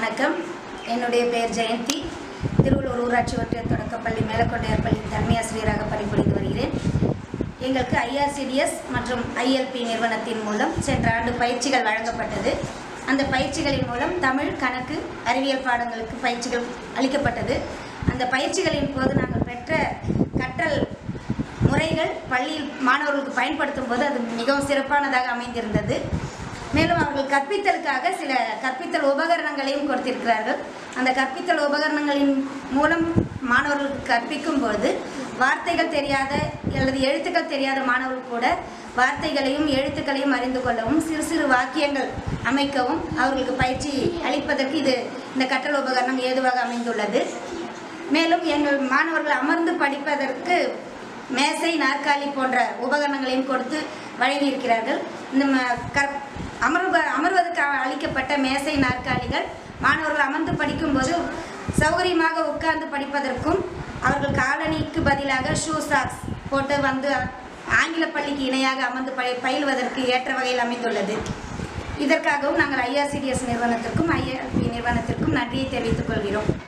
வணக்கம் என்னுடைய பெயர் ஜெயந்தி திருவள்ளூர் ஊராட்சி ஒன்றிய தொடக்கப்பள்ளி மேலக்கொண்டையார் பள்ளி தலைமை ஆசிரியராக பணிபுரிந்து வருகிறேன் எங்களுக்கு ஐஆர்சிடிஎஸ் மற்றும் ஐஎல்பி நிறுவனத்தின் மூலம் சென்ற ஆண்டு பயிற்சிகள் வழங்கப்பட்டது அந்த பயிற்சிகளின் மூலம் தமிழ் கணக்கு அறிவியல் பாடங்களுக்கு பயிற்சிகள் அளிக்கப்பட்டது அந்த பயிற்சிகளின் போது நாங்கள் பெற்ற கற்றல் முறைகள் பள்ளியில் மாணவர்களுக்கு பயன்படுத்தும் போது அது மிகவும் சிறப்பானதாக அமைந்திருந்தது மேலும் அவர்கள் கற்பித்தலுக்காக சில கற்பித்தல் உபகரணங்களையும் கொடுத்திருக்கிறார்கள் அந்த கற்பித்தல் உபகரணங்களின் மூலம் மாணவர்களுக்கு கற்பிக்கும் பொழுது வார்த்தைகள் தெரியாத அல்லது எழுத்துக்கள் தெரியாத மாணவர்கள் கூட வார்த்தைகளையும் எழுத்துக்களையும் அறிந்து கொள்ளவும் சிறு சிறு வாக்கியங்கள் அமைக்கவும் அவர்களுக்கு பயிற்சி அளிப்பதற்கு இது இந்த கற்றல் உபகரணம் ஏதுவாக அமைந்துள்ளது மேலும் எங்கள் மாணவர்கள் அமர்ந்து படிப்பதற்கு மேசை நாற்காலி போன்ற உபகரணங்களையும் கொடுத்து வழங்கியிருக்கிறார்கள் இந்த ம- கற் அமர்வ அமர்வதற்கு அளிக்கப்பட்ட மேசை நாற்காலிகள் மாணவர்கள் அமர்ந்து படிக்கும்போது சௌகரியமாக உட்கார்ந்து படிப்பதற்கும் அவர்கள் காலணிக்கு பதிலாக ஷூ சாக்ஸ் போட்டு வந்து ஆங்கில பள்ளிக்கு இணையாக அமர்ந்து பய பயிலுவதற்கு ஏற்ற வகையில் அமைந்துள்ளது இதற்காகவும் நாங்கள் ஐஆர்சிடிஎஸ் நிறுவனத்திற்கும் ஐஆர்பி நிறுவனத்திற்கும் நன்றியை தெரிவித்துக் கொள்கிறோம்